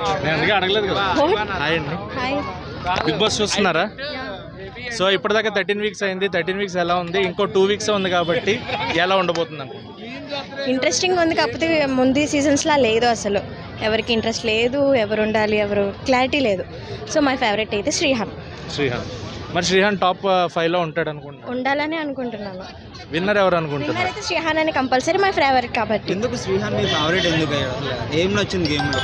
నేను అందుకే అడగలేదు కదా హాయ్ అండి హాయ్ బిగ్ బాస్ చూస్తున్నారా సో ఇప్పటిదాకా థర్టీన్ వీక్స్ అయింది థర్టీన్ వీక్స్ ఎలా ఉంది ఇంకో టూ వీక్స్ ఉంది కాబట్టి ఎలా ఉండబోతుంది అనుకుంటున్నాను ఇంట్రెస్టింగ్ ఉంది కాకపోతే ముందు సీజన్స్లా లేదు అసలు ఎవరికి ఇంట్రెస్ట్ లేదు ఎవరు ఉండాలి ఎవరు క్లారిటీ లేదు సో మై ఫేవరెట్ అయితే శ్రీహాన్ శ్రీహాన్ మరి శ్రీహాన్ టాప్ ఫైవ్లో ఉంటాడు అనుకుంటున్నాను ఉండాలని అనుకుంటున్నాను విన్నర్ ఎవరు విన్నర్ అనుకుంటున్నారు అయితే శ్రీహాన్ అని కంపల్సరీ మై ఫేవరెట్ కాబట్టి ఎందుకు శ్రీహాన్ మీ ఫేవరెట్ ఎందుకు అయ్యాడు అసలు ఏం నచ్చింది గేమ్లో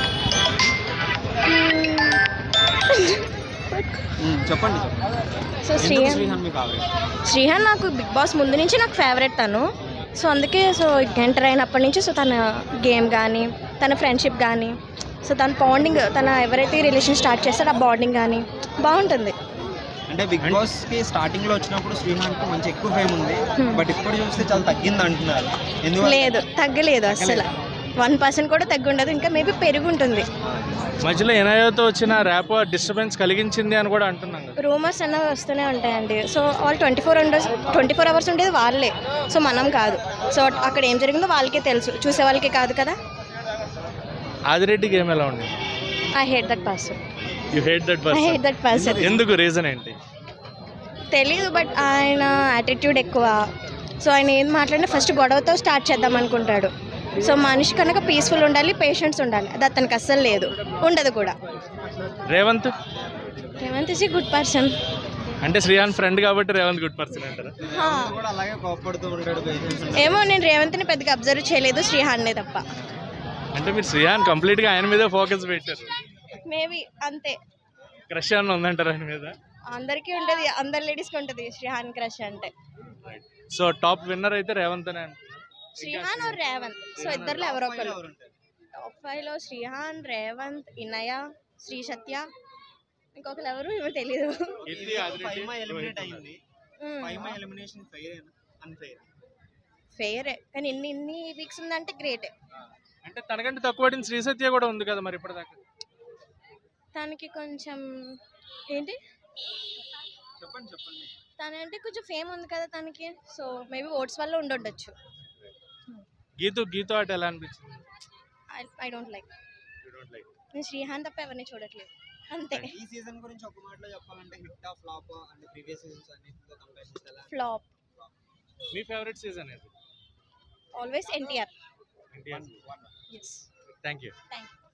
చెప్పండి సో ఎందుకు శ్రీహాన్ శ్రీహాన్ మీ ఫేవరెట్ శ్రీహాన్ నాకు బిగ్ బాస్ ముందు నుంచి నాకు ఫేవరెట్ తను సో అందుకే సో ఎంటర్ అయినప్పటి నుంచి సో తన గేమ్ కానీ తన ఫ్రెండ్షిప్ కానీ సో తన బాండింగ్ తన ఎవరైతే రిలేషన్ స్టార్ట్ చేస్తారో ఆ బాండింగ్ కానీ బాగుంటుంది అంటే బిగ్ బాస్ కి స్టార్టింగ్ లో వచ్చినప్పుడు శ్రీహాన్ కి మంచి ఎక్కువ ఫేమ్ ఉంది బట్ ఇప్పుడు చూస్తే చాలా తగ్గింది అంటున్నారు ఎందువల్ల లేదు తగ్గలేదు అస్సలు వన్ పర్సెంట్ కూడా తగ్గుండదు ఇంకా మేబీ పెరుగుంటుంది మధ్యలో ఎనయోతో వచ్చిన ర్యాప్ డిస్టర్బెన్స్ కలిగించింది అని కూడా అంటున్నాం కదా రూమర్స్ అన్నవి వస్తూనే ఉంటాయండి సో వాళ్ళు twenty four hours twenty four hours ఉండేది వాళ్ళే సో మనం కాదు సో అక్కడ ఏం జరిగిందో వాళ్ళకే తెలుసు చూసే వాళ్ళకి కాదు కదా ఆదిరెడ్డి గేమ్ ఎలా ఉంది I hate that person you hate that I person hate that person ఎందుకు రీజన్ ఏంటి తెలీదు బట్ ఆయన యాటిట్యూడ్ ఎక్కువ సో ఆయన ఏం మాట్లాడినా ఫస్ట్ గొడవతో స్టార్ట్ చేద్దాం అనుకుంటాడు సో మనిషి కనుక పీస్ఫుల్ ఉండాలి పేషెన్స్ ఉండాలి అది అతనికి అస్సలు లేదు ఉండదు కూడా Revanth Revanth is good person అంటే శ్రీహాన్ ఫ్రెండ్ కాబట్టి రేవంత్ గుడ్ పర్సన్ అంటారా కూడా అలాగే కోపడుతూ ఉంటాడు patience ఏమో నేను రేవంత్ని పెద్దగా అబ్జర్వ్ చేయలేదు శ్రీహాన్నే తప్ప అంటే మీరు శ్రీహాన్ కంప్లీట్ గా ఆయన మీదే ఫోకస్ పెట్టారు మేబీ అంతే క్రష్ అన్న ఉందంటారు ఆయన మీద అందరికీ ఉంటుంది అందరి లేడీస్కి ఉంటుంది శ్రీహాన్ క్రష్ అంటే సో టాప్ విన్నర్ అయితే రేవంత్ అనే అంటున్నారు. శ్రీహాన్ और రేవంత్ సో ఇద్దరులో ఎవరో ఒకరు టాప్ ఫైవ్లో శ్రీహాన్ రేవంత్ ఇనయ శ్రీ సత్య ఇంకొకరు ఎవరు ఏమో తెలీదు ఇది Adireddy, five my eliminate Rohit అయింది five my elimination fair unfair ఫెయిరే కానీ ఇన్ని ఇన్ని వీక్స్ ఉందంటే గ్రేటే అంటే తనకంటే తక్కువ పడిన శ్రీ సత్య కూడా ఉంది కదా మరి ఇప్పటిదాకా తనకి కొంచెం ఏంటి చెప్పండి చెప్పండి తనంటే కొంచెం ఫేమ్ ఉంది కదా తనకి సో మేబీ ఓట్స్ వల్ల ఉండుండొచ్చు గీతు గీతు ఆట ఎలా అనిపించింది ఐ డోంట్ లైక్ నేను శ్రీహాన్ తప్ప ఎవరిని చూడట్లేదు అంతే ఈ సీజన్ గురించి ఒక మాటలో చెప్పాలంటే hit of flop and previous seasons అన్నిటితో కంపేర్ చేస్తే ఎలా ఫ్లాప్ మీ ఫేవరెట్ సీజన్ ఏది always NTR yes thank you thank you